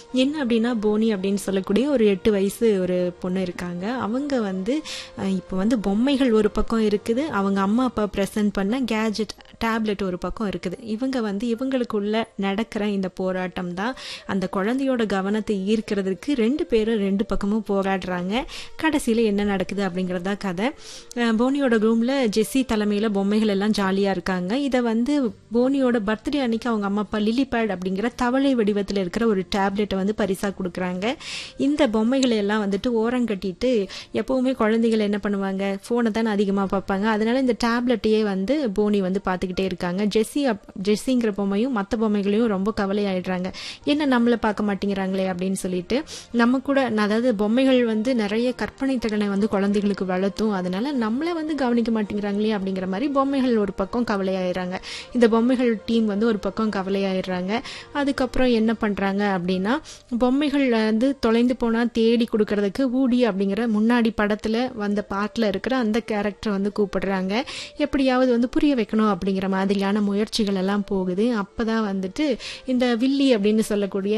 என்ன அப்படின்னா போனி அப்படின்னு சொல்லக்கூடிய ஒரு எட்டு வயசு ஒரு பொண்ணு இருக்காங்க அவங்க வந்து அஹ், இப்போ வந்து பொம்மைகள் ஒரு பக்கம் இருக்குது அவங்க அம்மா அப்பா ப்ரெசென்ட் பண்ண கேஜெட் டேப்லெட் ஒரு பக்கம் இருக்குது இவங்க வந்து இவங்களுக்குள்ள நடக்கிற இந்த போராட்டம் தான் அந்த குழந்தையோட கவனத்தை ஈர்க்கிறதுக்கு ரெண்டு பேரும் ரெண்டு பக்கமும் போராடுறாங்க கடைசியில் என்ன நடக்குது அப்படிங்கிறதா கதை அஹ் போனியோட ரூமில் ஜெஸ்ஸி தலைமையில் பொம்மைகள் எல்லாம் ஜாலியாக இருக்காங்க இதை வந்து போனியோட பர்த்டே அன்னைக்கு அவங்க அம்மா அப்பா லிலி பேட் அப்படிங்கிற தவளை வடிவத்தில் இருக்கிற ஒரு டேப்லெட்டை வந்து பரிசாக கொடுக்குறாங்க இந்த பொம்மைகளை எல்லாம் வந்துட்டு ஓரம் கட்டிட்டு எப்பவுமே குழந்தைகள் என்ன பண்ணுவாங்க ஃபோனை தானே அதிகமாக பார்ப்பாங்க அதனால இந்த டேப்லெட்டையே வந்து போனி வந்து பார்த்துக்கிட்டே இருக்காங்க ஜெஸ்ஸி அப் ஜெஸ்ஸிங்கிற பொம்மையும் மற்ற பொம்மைகளையும் ரொம்ப கவலையாயிடுறாங்க என்ன நம்மளை பார்க்க மாட்டேங்கிறாங்களே அப்படின்னு சொல்லிட்டு நம்ம கூட அதாவது பொம்மைகள் வந்து நிறைய கற்பனை திறனை வந்து குழந்தைகளுக்கு வளர்த்தும் அதனால நம்மளை வந்து கவனிக்க மாட்டேங்கிறாங்களே அப்படிங்கிற மாதிரி பொம்மைகள் ஒரு பக்கம் கவலையாயிடுறாங்க இந்த பொம்மைகள் டீம் வந்து ஒரு பக்கம் கவலையாயிடுறாங்க அதுக்கப்புறம் என்ன பண்றாங்க அப்படின்னா பொம்மைகள் வந்து தொலைந்து போனா தேடி கொடுக்கறதுக்கு ஊடி அப்படிங்கிற முன்னாடி படத்துல வந்த பாட்டில் இருக்கிற அந்த கேரக்டரை வந்து கூப்பிடுறாங்க எப்படியாவது வந்து புரிய வைக்கணும் அப்படிங்கிற மாதிரியான முயற்சிகள் எல்லாம் போகுது அப்பதான் வந்துட்டு இந்த வில்லி அப்படின்னு சொல்லக்கூடிய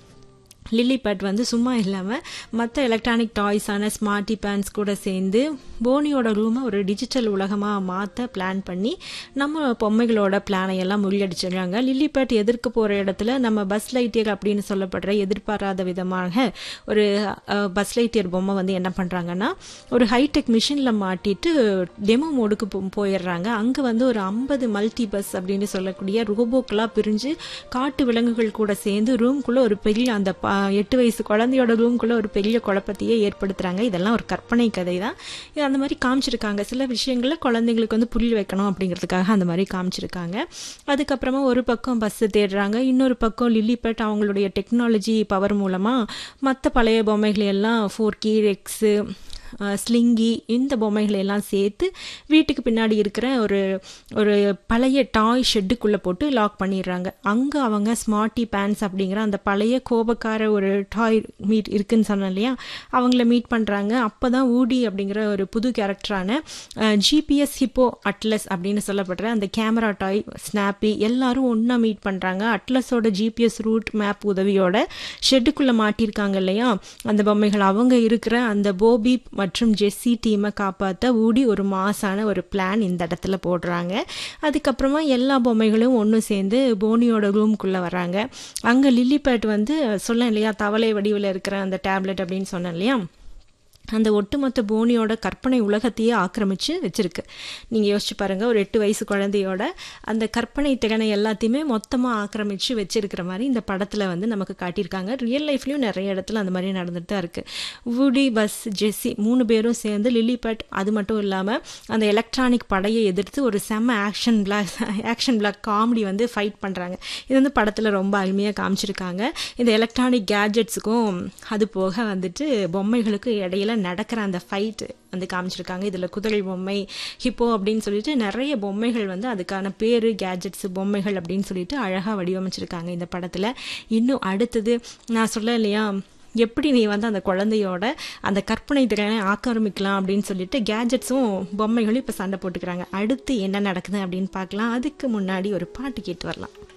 லில்லி பேட் வந்து சும்மா இல்லாமல் மற்ற எலக்ட்ரானிக் டாய்ஸான ஸ்மார்ட்டி பேன்ஸ் கூட சேர்ந்து போனியோட ரூமை ஒரு டிஜிட்டல் உலகமாக மாற்ற பிளான் பண்ணி நம்ம பொம்மைகளோட பிளானை எல்லாம் முறியடிச்சிடுறாங்க லில்லி பேட் எதிர்க்க போகிற இடத்துல நம்ம பஸ் லைட்டியர் அப்படின்னு சொல்லப்படுற எதிர்பாராத விதமாக ஒரு அஹ், பஸ் லைட்டியர் பொம்மை வந்து என்ன பண்ணுறாங்கன்னா ஒரு ஹைடெக் மிஷினில் மாட்டிட்டு டெமோ மோடுக்கு போ- போயிடுறாங்க அங்கே வந்து ஒரு ஐம்பது மல்டி பஸ் அப்படின்னு சொல்லக்கூடிய ரோபோக்கெல்லாம் பிரிஞ்சு காட்டு விலங்குகள் கூட சேர்ந்து ரூம்குள்ளே ஒரு பெரிய அந்த ப- எட்டு வயசு குழந்தையோட ரூம்குள்ளே ஒரு பெரிய குழப்பத்தையே ஏற்படுத்துறாங்க இதெல்லாம் ஒரு கற்பனை கதை தான் இது அந்த மாதிரி காமிச்சிருக்காங்க சில விஷயங்களை குழந்தைங்களுக்கு வந்து புரிய வைக்கணும் அப்படிங்கிறதுக்காக அந்த மாதிரி காமிச்சிருக்காங்க அதுக்கப்புறமா ஒரு பக்கம் பஸ்ஸு தேடுறாங்க இன்னொரு பக்கம் லில்லிபெட் அவங்களுடைய டெக்னாலஜி பவர் மூலமாக மற்ற பழைய பொம்மைகளை எல்லாம் ஃபோர் கீ ரெக்ஸு ஸ்லிங்கி இந்த பொம்மைகளை எல்லாம் சேர்த்து வீட்டுக்கு பின்னாடி இருக்கிற ஒரு ஒரு பழைய டாய் ஷெட்டுக்குள்ளே போட்டு லாக் பண்ணிடுறாங்க அங்கே அவங்க ஸ்மார்ட்டி பேன்ஸ் அப்படிங்கிற அந்த பழைய கோபக்கார ஒரு டாய் மீட் இருக்குன்னு சொன்னேன் இல்லையா அவங்கள மீட் பண்ணுறாங்க அப்போ தான் ஊடி அப்படிங்கிற ஒரு புது கேரக்டரான ஜிபிஎஸ் ஹிப்போ அட்லஸ் அப்படின்னு சொல்லப்படுற அந்த கேமரா டாய் ஸ்னாப்பி எல்லாரும் ஒன்றா மீட் பண்ணுறாங்க அட்லஸோட ஜிபிஎஸ் ரூட் மேப் உதவியோட ஷெட்டுக்குள்ளே மாட்டியிருக்காங்க இல்லையா அந்த பொம்மைகள் அவங்க இருக்கிற அந்த போபி மற்றும் ஜெஸ்ஸி டீமை காப்பாற்ற ஊடி ஒரு மாசான ஒரு பிளான் இந்த இடத்துல போடுறாங்க அதுக்கப்புறமா எல்லா பொம்மைகளும் ஒன்று சேர்ந்து போனியோட ரூம்குள்ளே வராங்க அங்கே லில்லிபேட் வந்து சொன்னேன் இல்லையா தவளை வடிவில் இருக்கிற அந்த டேப்லெட் அப்படின்னு சொன்னேன் இல்லையா அந்த ஒட்டுமொத்த போனியோட கற்பனை உலகத்தையே ஆக்கிரமிச்சு வச்சிருக்கு நீங்கள் யோசிச்சு பாருங்க ஒரு எட்டு வயசு குழந்தையோட அந்த கற்பனை திறனை எல்லாத்தையுமே மொத்தமாக ஆக்கிரமிச்சு வச்சிருக்கிற மாதிரி இந்த படத்தில் வந்து நமக்கு காட்டியிருக்காங்க ரியல் லைஃப்லையும் நிறைய இடத்துல அந்த மாதிரி நடந்துட்டு தான் இருக்கு வூடி பஸ் ஜெஸ்ஸி மூணு பேரும் சேர்ந்து லில்லி பட் அது மட்டும் இல்லாமல் அந்த எலக்ட்ரானிக் படையை எதிர்த்து ஒரு செம்ம action black action black comedy வந்து ஃபைட் பண்ணுறாங்க இது வந்து படத்தில் ரொம்ப அருமையாக காமிச்சிருக்காங்க இந்த எலக்ட்ரானிக் கேஜெட்ஸுக்கும் அது போக வந்துட்டு பொம்மைகளுக்கும் இடையில நடக்கிற அந்த ஃபைட் வந்து காமிச்சிருக்காங்க இதில் குதிரை பொம்மை ஹிப்போ அப்படின்னு சொல்லிட்டு நிறைய பொம்மைகள் வந்து அதுக்கான பேர் கேஜெட்ஸ் பொம்மைகள் அப்படின்னு சொல்லிட்டு அழகாக வடிவமைச்சிருக்காங்க இந்த படத்தில் இன்னும் அடுத்தது நான் சொல்ல இல்லையா எப்படி நீ வந்து அந்த குழந்தையோட அந்த கற்பனை திறனை ஆக்கிரமிக்கலாம் அப்படின்னு சொல்லிட்டு கேஜெட்ஸும் பொம்மைகளும் இப்போ சண்டை போட்டுக்கிறாங்க அடுத்து என்ன நடக்குது அப்படின்னு பார்க்கலாம் அதுக்கு முன்னாடி ஒரு பாட்டு கேட்டு வரலாம்